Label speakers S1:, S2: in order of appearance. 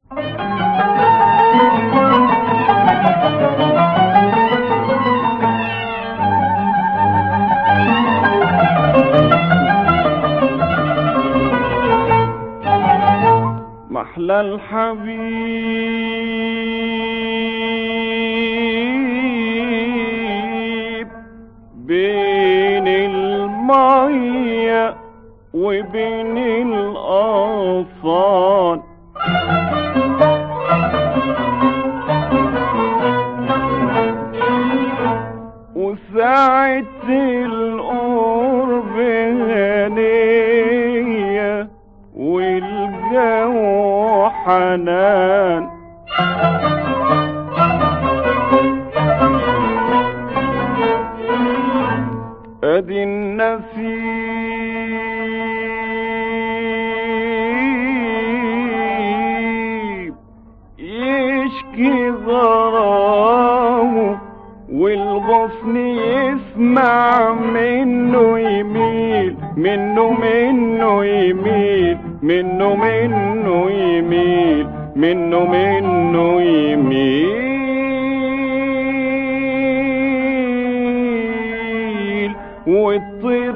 S1: محلى الحبيب بين المية وبين الأغصان وساعة القرب هنية والجو حنان ادي النسيم يشكي ضراه والغصن يسمع منه يميل منه منه يميل منه منه يميل منه منه يميل والطير